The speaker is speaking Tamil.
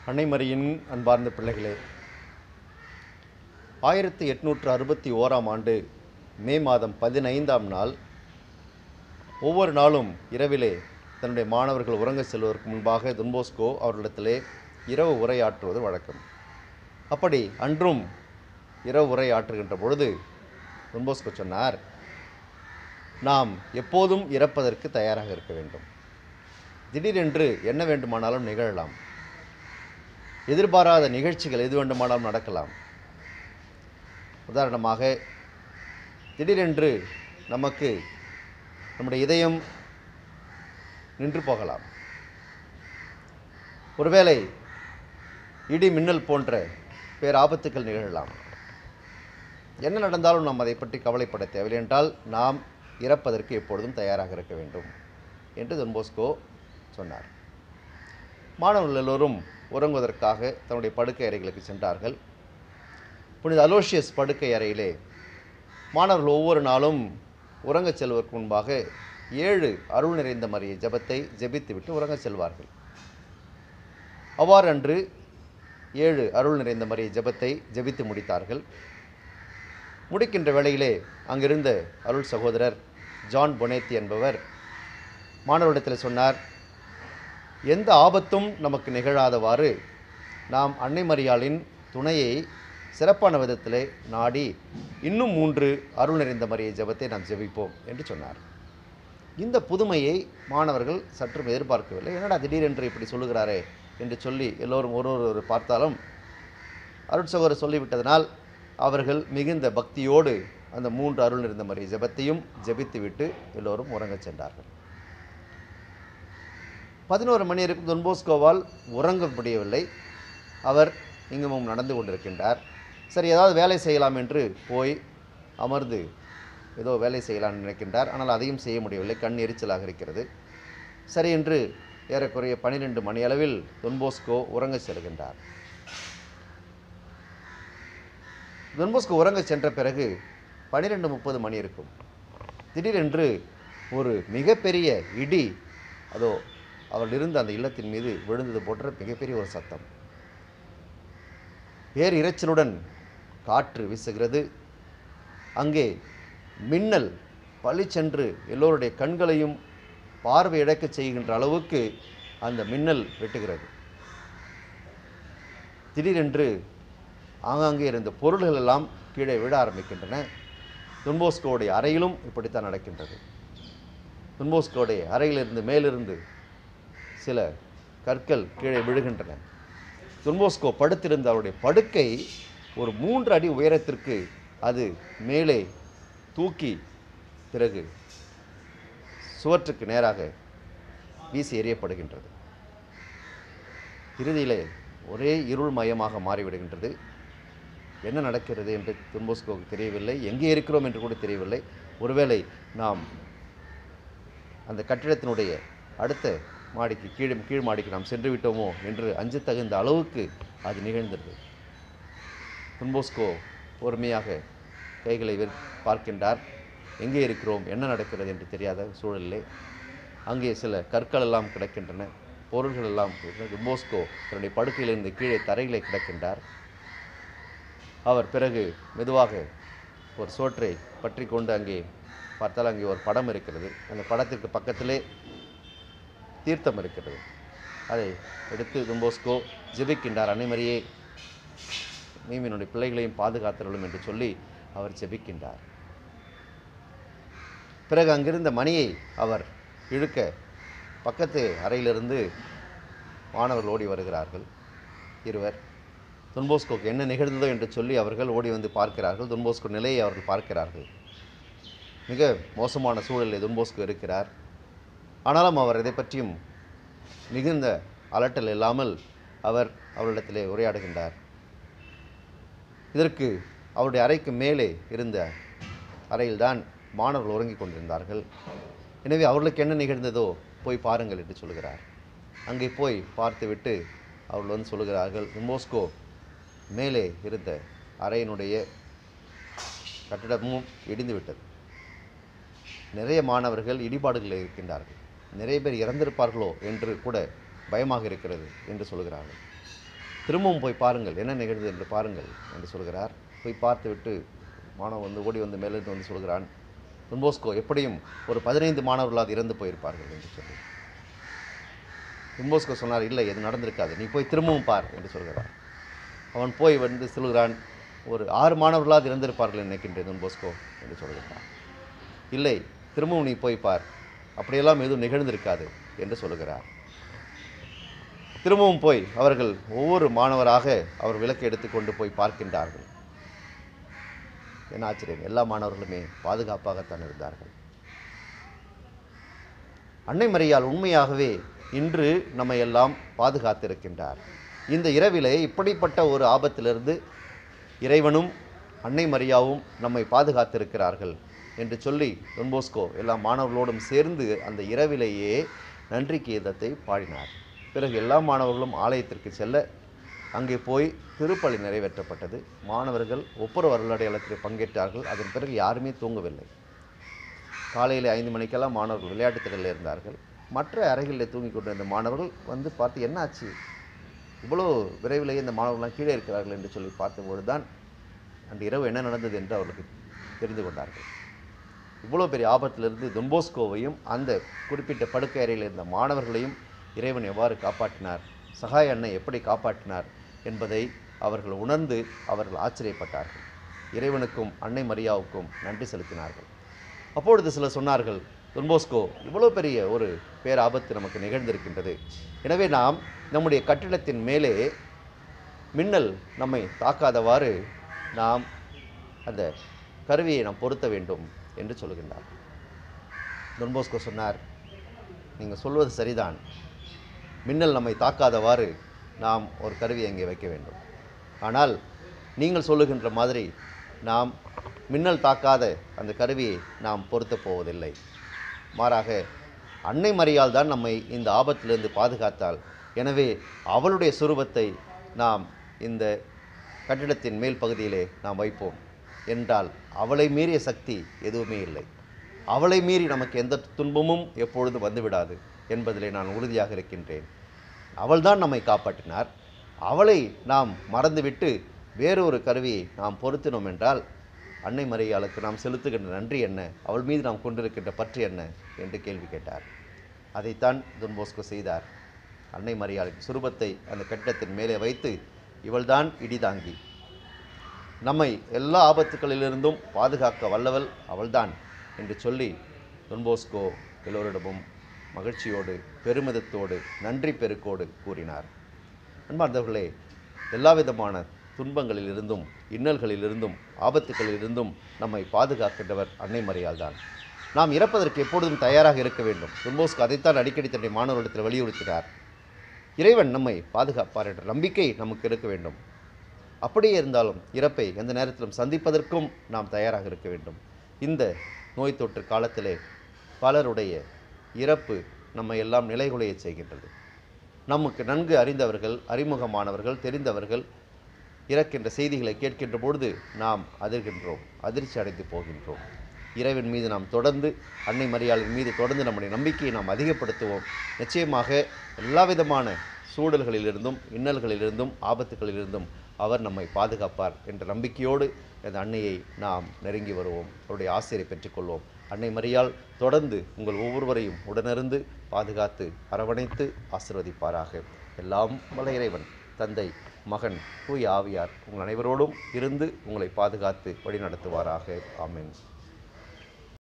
அன்னைமரியின் அன்பார்ந்த பிள்ளைகளே ஆயிரத்தி எட்நூற்று அறுபத்தி ஓராம் ஆண்டு மே மாதம் பதினைந்தாம் நாள் ஒவ்வொரு நாளும் இரவிலே தன்னுடைய மாணவர்கள் உறங்க செல்வதற்கு முன்பாக துன்போஸ்கோ அவர்களிடத்திலே இரவு உரையாற்றுவது வழக்கம் அப்படி அன்றும் இரவு உரையாற்றுகின்ற பொழுது துன்போஸ்கோ சொன்னார் நாம் எப்போதும் இறப்பதற்கு தயாராக இருக்க வேண்டும் திடீரென்று என்ன வேண்டுமானாலும் நிகழலாம் எதிர்பாராத நிகழ்ச்சிகள் எது வேண்டுமானாலும் நடக்கலாம் உதாரணமாக திடீரென்று நமக்கு நம்முடைய இதயம் நின்று போகலாம் ஒருவேளை இடி மின்னல் போன்ற பேராபத்துக்கள் நிகழலாம் என்ன நடந்தாலும் நாம் அதை பற்றி கவலைப்பட தேவையில்லை என்றால் நாம் இறப்பதற்கு எப்பொழுதும் தயாராக இருக்க வேண்டும் என்று தொன்போஸ்கோ சொன்னார் மாணவர்கள் எல்லோரும் உறங்குவதற்காக தன்னுடைய படுக்கை அறைகளுக்கு சென்றார்கள் புனித அலோஷியஸ் படுக்கை அறையிலே மாணவர்கள் ஒவ்வொரு நாளும் உறங்கச் செல்வதற்கு முன்பாக ஏழு அருள் நிறைந்த மரிய ஜெபத்தை ஜெபித்துவிட்டு உறங்கச் செல்வார்கள் அவ்வாறு அன்று ஏழு அருள் நிறைந்த மரிய ஜெபத்தை ஜெபித்து முடித்தார்கள் முடிக்கின்ற வேளையிலே அங்கிருந்த அருள் சகோதரர் ஜான் பொனேத்தி என்பவர் மாணவரிடத்தில் சொன்னார் எந்த ஆபத்தும் நமக்கு நிகழாதவாறு நாம் அன்னை மரியாளின் துணையை சிறப்பான விதத்திலே நாடி இன்னும் மூன்று அருள் நிறைந்த மரிய ஜெபத்தை நாம் ஜெபிப்போம் என்று சொன்னார் இந்த புதுமையை மாணவர்கள் சற்றும் எதிர்பார்க்கவில்லை என்னடா திடீரென்று இப்படி சொல்லுகிறாரே என்று சொல்லி எல்லோரும் ஒரு ஒரு பார்த்தாலும் அருட்சகோதரர் சொல்லிவிட்டதனால் அவர்கள் மிகுந்த பக்தியோடு அந்த மூன்று அருள் நிறைந்த மரிய ஜெபத்தையும் ஜெபித்துவிட்டு எல்லோரும் உறங்கச் சென்றார்கள் பதினோரு மணி இருக்கும் தொன்போஸ்கோவால் உறங்க முடியவில்லை அவர் இங்குமும் நடந்து கொண்டிருக்கின்றார் சரி ஏதாவது வேலை செய்யலாம் என்று போய் அமர்ந்து ஏதோ வேலை செய்யலாம்னு நினைக்கின்றார் ஆனால் அதையும் செய்ய முடியவில்லை கண் எரிச்சலாக இருக்கிறது சரி என்று ஏறக்குறைய பன்னிரெண்டு மணி அளவில் தொன்போஸ்கோ உறங்கச் செல்கின்றார் தொன்போஸ்கோ உறங்கச் சென்ற பிறகு பன்னிரெண்டு முப்பது மணி இருக்கும் திடீரென்று ஒரு மிகப்பெரிய இடி அதோ அவர்கள் இருந்த அந்த இல்லத்தின் மீது விழுந்தது போன்ற மிகப்பெரிய ஒரு சத்தம் பேர் இரைச்சலுடன் காற்று வீசுகிறது அங்கே மின்னல் பளிச்சென்று எல்லோருடைய கண்களையும் பார்வை இழக்கச் செய்கின்ற அளவுக்கு அந்த மின்னல் வெட்டுகிறது திடீரென்று ஆங்காங்கே இருந்த பொருள்கள் எல்லாம் கீழே விழ ஆரம்பிக்கின்றன துன்போஸ்கோவுடைய அறையிலும் இப்படித்தான் நடக்கின்றது துன்போஸ்கோவுடைய அறையிலிருந்து மேலிருந்து சில கற்கள் கீழே விழுகின்றன துன்போஸ்கோ படுத்திருந்த அவருடைய படுக்கை ஒரு மூன்று அடி உயரத்திற்கு அது மேலே தூக்கி பிறகு சுவற்றுக்கு நேராக வீசி எறியப்படுகின்றது இறுதியிலே ஒரே இருள் மயமாக மாறிவிடுகின்றது என்ன நடக்கிறது என்று துன்போஸ்கோவுக்கு தெரியவில்லை எங்கே இருக்கிறோம் என்று கூட தெரியவில்லை ஒருவேளை நாம் அந்த கட்டிடத்தினுடைய அடுத்த மாடிக்கு கீழ் கீழ் மாடிக்கு நாம் சென்று விட்டோமோ என்று அஞ்சு தகுந்த அளவுக்கு அது நிகழ்ந்தது துன்போஸ்கோ பொறுமையாக கைகளை வெற் பார்க்கின்றார் எங்கே இருக்கிறோம் என்ன நடக்கிறது என்று தெரியாத சூழலிலே அங்கே சில கற்கள் எல்லாம் கிடக்கின்றன பொருள்கள் எல்லாம் துன்போஸ்கோ தன்னுடைய படுக்கையிலிருந்து கீழே தரையிலே கிடக்கின்றார் அவர் பிறகு மெதுவாக ஒரு சோற்றை பற்றி கொண்டு அங்கே பார்த்தால் அங்கே ஒரு படம் இருக்கிறது அந்த படத்திற்கு பக்கத்திலே தீர்த்தம் இருக்கிறது அதை எடுத்து தும்போஸ்கோ ஜெபிக்கின்றார் அனைமரியே மீமினுடைய பிள்ளைகளையும் பாதுகாத்தருளும் என்று சொல்லி அவர் ஜெபிக்கின்றார் பிறகு அங்கிருந்த மணியை அவர் இழுக்க பக்கத்து அறையிலிருந்து மாணவர்கள் ஓடி வருகிறார்கள் இருவர் துன்போஸ்கோக்கு என்ன நிகழ்ந்ததோ என்று சொல்லி அவர்கள் ஓடி வந்து பார்க்கிறார்கள் துன்போஸ்கோ நிலையை அவர்கள் பார்க்கிறார்கள் மிக மோசமான சூழலில் துன்போஸ்கோ இருக்கிறார் ஆனாலும் அவர் இதை பற்றியும் மிகுந்த அலட்டல் இல்லாமல் அவர் அவரிடத்திலே உரையாடுகின்றார் இதற்கு அவருடைய அறைக்கு மேலே இருந்த அறையில்தான் மாணவர்கள் உறங்கிக் கொண்டிருந்தார்கள் எனவே அவர்களுக்கு என்ன நிகழ்ந்ததோ போய் பாருங்கள் என்று சொல்கிறார் அங்கே போய் பார்த்துவிட்டு அவர்கள் வந்து சொல்கிறார்கள் மோஸ்கோ மேலே இருந்த அறையினுடைய கட்டிடமும் இடிந்து விட்டது நிறைய மாணவர்கள் இடிபாடுகளில் இருக்கின்றார்கள் நிறைய பேர் இறந்திருப்பார்களோ என்று கூட பயமாக இருக்கிறது என்று சொல்கிறார்கள் திரும்பவும் போய் பாருங்கள் என்ன நிகழ்ந்தது என்று பாருங்கள் என்று சொல்கிறார் போய் பார்த்துவிட்டு மாணவன் வந்து ஓடி வந்து மேலிருந்து வந்து சொல்கிறான் துன்போஸ்கோ எப்படியும் ஒரு பதினைந்து மாணவர்களாவது இறந்து போயிருப்பார்கள் என்று சொல்லி துன்போஸ்கோ சொன்னார் இல்லை இது நடந்திருக்காது நீ போய் திரும்பவும் பார் என்று சொல்கிறார் அவன் போய் வந்து சொல்கிறான் ஒரு ஆறு மாணவர்களாவது இறந்திருப்பார்கள் நினைக்கின்றேன் துன்போஸ்கோ என்று சொல்கிறான் இல்லை திரும்பவும் நீ போய் பார் அப்படியெல்லாம் எதுவும் நிகழ்ந்திருக்காது என்று சொல்லுகிறார் திரும்பவும் போய் அவர்கள் ஒவ்வொரு மாணவராக அவர் விளக்கு எடுத்துக்கொண்டு போய் பார்க்கின்றார்கள் என்ன ஆச்சரியம் எல்லா மாணவர்களுமே பாதுகாப்பாகத்தான் இருந்தார்கள் அன்னை மரியாள் உண்மையாகவே இன்று நம்மை எல்லாம் பாதுகாத்திருக்கின்றார் இந்த இரவிலே இப்படிப்பட்ட ஒரு ஆபத்திலிருந்து இறைவனும் அன்னை மரியாவும் நம்மை பாதுகாத்திருக்கிறார்கள் என்று சொல்லி தொன்போஸ்கோ எல்லா மாணவர்களோடும் சேர்ந்து அந்த இரவிலேயே நன்றி கீதத்தை பாடினார் பிறகு எல்லா மாணவர்களும் ஆலயத்திற்கு செல்ல அங்கே போய் திருப்பலி நிறைவேற்றப்பட்டது மாணவர்கள் ஒப்புரவு அருளடையாளத்தில் பங்கேற்றார்கள் அதன் பிறகு யாருமே தூங்கவில்லை காலையில் ஐந்து மணிக்கெல்லாம் மாணவர்கள் விளையாட்டுத் திடலில் இருந்தார்கள் மற்ற அறைகளில் தூங்கிக் கொண்டிருந்த மாணவர்கள் வந்து பார்த்து என்ன ஆச்சு இவ்வளோ விரைவிலேயே இந்த மாணவர்கள்லாம் கீழே இருக்கிறார்கள் என்று சொல்லி பார்த்தபொழுது தான் அன்று இரவு என்ன நடந்தது என்று அவர்களுக்கு தெரிந்து கொண்டார்கள் இவ்வளோ பெரிய ஆபத்திலிருந்து தொன்போஸ்கோவையும் அந்த குறிப்பிட்ட படுக்கை அறையில் இருந்த மாணவர்களையும் இறைவன் எவ்வாறு காப்பாற்றினார் சகாய அன்னை எப்படி காப்பாற்றினார் என்பதை அவர்கள் உணர்ந்து அவர்கள் ஆச்சரியப்பட்டார்கள் இறைவனுக்கும் அன்னை மரியாவுக்கும் நன்றி செலுத்தினார்கள் அப்பொழுது சிலர் சொன்னார்கள் தொன்போஸ்கோ இவ்வளோ பெரிய ஒரு பேராபத்து நமக்கு நிகழ்ந்திருக்கின்றது எனவே நாம் நம்முடைய கட்டிடத்தின் மேலே மின்னல் நம்மை தாக்காதவாறு நாம் அந்த கருவியை நாம் பொருத்த வேண்டும் என்று சொல்லுகின்றார் தொன்போஸ்கோ சொன்னார் நீங்கள் சொல்வது சரிதான் மின்னல் நம்மை தாக்காதவாறு நாம் ஒரு கருவியை அங்கே வைக்க வேண்டும் ஆனால் நீங்கள் சொல்லுகின்ற மாதிரி நாம் மின்னல் தாக்காத அந்த கருவியை நாம் பொருத்தப் போவதில்லை மாறாக அன்னை மரியால் தான் நம்மை இந்த ஆபத்திலிருந்து பாதுகாத்தாள் எனவே அவளுடைய சுரூபத்தை நாம் இந்த கட்டிடத்தின் மேல் பகுதியிலே நாம் வைப்போம் என்றால் அவளை மீறிய சக்தி எதுவுமே இல்லை அவளை மீறி நமக்கு எந்த துன்பமும் எப்பொழுதும் வந்துவிடாது என்பதிலே நான் உறுதியாக இருக்கின்றேன் அவள்தான் நம்மை காப்பாற்றினார் அவளை நாம் மறந்துவிட்டு வேறொரு கருவியை நாம் பொருத்தினோம் என்றால் அன்னை மரியாளுக்கு நாம் செலுத்துகின்ற நன்றி என்ன அவள் மீது நாம் கொண்டிருக்கின்ற பற்று என்ன என்று கேள்வி கேட்டார் அதைத்தான் துன்போஸ்கோ செய்தார் அன்னை மரியாளின் சுரூபத்தை அந்த கட்டிடத்தின் மேலே வைத்து இவள்தான் இடிதாங்கி நம்மை எல்லா ஆபத்துகளிலிருந்தும் பாதுகாக்க வல்லவள் அவள்தான் என்று சொல்லி தொன்போஸ்கோ எல்லோரிடமும் மகிழ்ச்சியோடு பெருமிதத்தோடு நன்றி பெருக்கோடு கூறினார் அன்பார்ந்தவர்களே எல்லா விதமான துன்பங்களிலிருந்தும் இன்னல்களிலிருந்தும் ஆபத்துகளிலிருந்தும் நம்மை பாதுகாக்கின்றவர் அன்னை மரியாள் தான் நாம் இறப்பதற்கு எப்பொழுதும் தயாராக இருக்க வேண்டும் துன்போஸ்கோ அதைத்தான் அடிக்கடி தன்னுடைய மாணவர்களிடத்தில் வலியுறுத்தினார் இறைவன் நம்மை பாதுகாப்பார் என்ற நம்பிக்கை நமக்கு இருக்க வேண்டும் அப்படியே இருந்தாலும் இறப்பை எந்த நேரத்திலும் சந்திப்பதற்கும் நாம் தயாராக இருக்க வேண்டும் இந்த நோய் தொற்று காலத்திலே பலருடைய இறப்பு நம்மை எல்லாம் நிலைகுலைய செய்கின்றது நமக்கு நன்கு அறிந்தவர்கள் அறிமுகமானவர்கள் தெரிந்தவர்கள் இறக்கின்ற செய்திகளை கேட்கின்ற பொழுது நாம் அதிர்கின்றோம் அதிர்ச்சி அடைந்து போகின்றோம் இறைவன் மீது நாம் தொடர்ந்து அன்னை மரியாளின் மீது தொடர்ந்து நம்முடைய நம்பிக்கையை நாம் அதிகப்படுத்துவோம் நிச்சயமாக எல்லா விதமான சூழல்களிலிருந்தும் இன்னல்களிலிருந்தும் ஆபத்துகளிலிருந்தும் அவர் நம்மை பாதுகாப்பார் என்ற நம்பிக்கையோடு அந்த அன்னையை நாம் நெருங்கி வருவோம் அவருடைய ஆசிரியரை பெற்றுக்கொள்வோம் அன்னை மரியாள் தொடர்ந்து உங்கள் ஒவ்வொருவரையும் உடனிருந்து பாதுகாத்து அரவணைத்து ஆசிர்வதிப்பாராக எல்லாம் வல்ல இறைவன் தந்தை மகன் தூய ஆவியார் உங்கள் அனைவரோடும் இருந்து உங்களை பாதுகாத்து வழிநடத்துவாராக ஆமென்